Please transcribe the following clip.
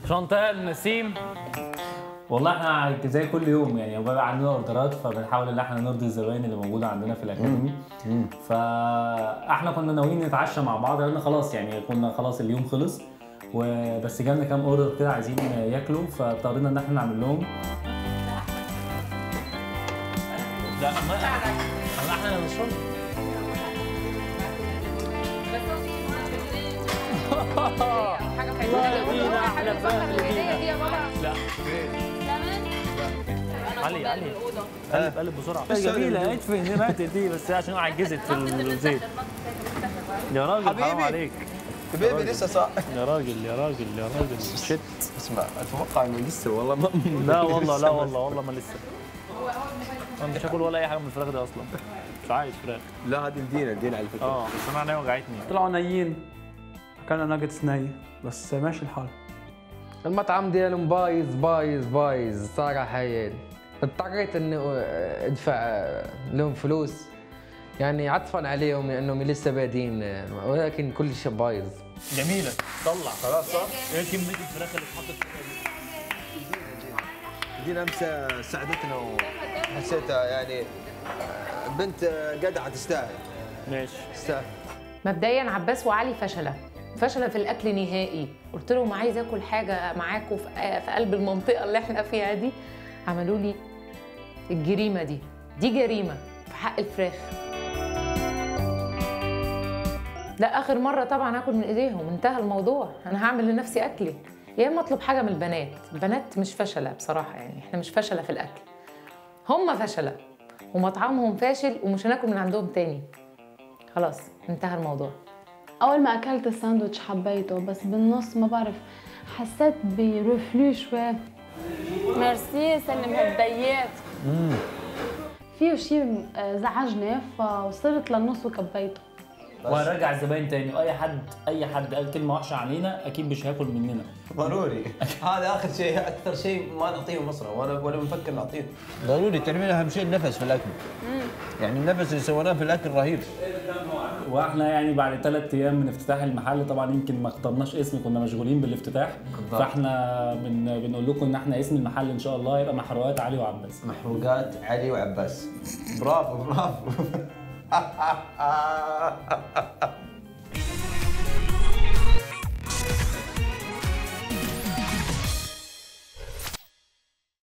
شانتال نسيم والله احنا زي كل يوم يعني بيبقى عندنا اوردرات فبنحاول ان احنا نرضي الزباين اللي موجوده عندنا في الاكاديمي فاحنا كنا ناويين نتعشى مع بعض لان خلاص يعني كنا خلاص اليوم خلص وبس جالنا كام اوردر كده عايزين ياكلوا فاضطرينا ان احنا نعمل لهم لا ما احنا اللي نشرب حاجه والله دي احلى فهم دي دي يا بابا لا علي علي قلب قلب بسرعه جميله ادفن هي ماتت دي بس هي عشان عجزت في الزيت يا راجل حرام حبيبي. عليك حبيبي لسه صح يا راجل يا راجل يا راجل شت اسمع اتوقع انه لسه والله ما لا والله لا والله والله ما لسه انا مش هاكل ولا اي حاجه من الفراخ دي اصلا مش عايز فراخ لا هذه الدينا الدينا على فكره اه بس انا عينيا وجعتني طلعوا نيين اكلنا ناجتس نية بس ماشي الحال المطعم ديالهم بايظ بايظ بايظ صراحة يعني اضطريت اني ادفع لهم فلوس يعني عطفا عليهم لانهم لسه بادين ولكن كل شيء بايظ جميله طلع خلاص صح ايه كميه الفراخ اللي اتحطت دينا امس ساعدتنا وحسيتها يعني بنت جدعه تستاهل ماشي تستاهل مبدئيا عباس وعلي فشله فشله في الاكل نهائي قلت لهم عايز اكل حاجه معاكم في في قلب المنطقه اللي احنا فيها دي عملوا لي الجريمه دي دي جريمه في حق الفراخ لا اخر مره طبعا اكل من ايديهم انتهى الموضوع انا هعمل لنفسي اكلي يا اما اطلب حاجه من البنات البنات مش فشله بصراحه يعني احنا مش فشله في الاكل هم فشله ومطعمهم فاشل ومش هناكل من عندهم تاني خلاص انتهى الموضوع اول ما اكلت الساندوتش حبيته بس بالنص ما بعرف حسيت برفلو شوي ميرسي سلم هالديات فيه شيء زعجني فوصلت للنص وكبيته وهنرجع الزباين تاني واي حد اي حد قال كلمه وحشه علينا اكيد مش هياكل مننا ضروري هذا اخر شيء اكثر شيء ما نعطيه مصر وانا ولا بنفكر نعطيه ضروري تعرفين اهم شيء النفس في الاكل يعني النفس اللي سويناه في الاكل رهيب واحنا يعني بعد ثلاث ايام من افتتاح المحل طبعا يمكن ما اخترناش اسم كنا مشغولين بالافتتاح بالضبط. فاحنا بن بنقول لكم ان احنا اسم المحل ان شاء الله هيبقى محروقات علي وعباس محروقات علي وعباس برافو برافو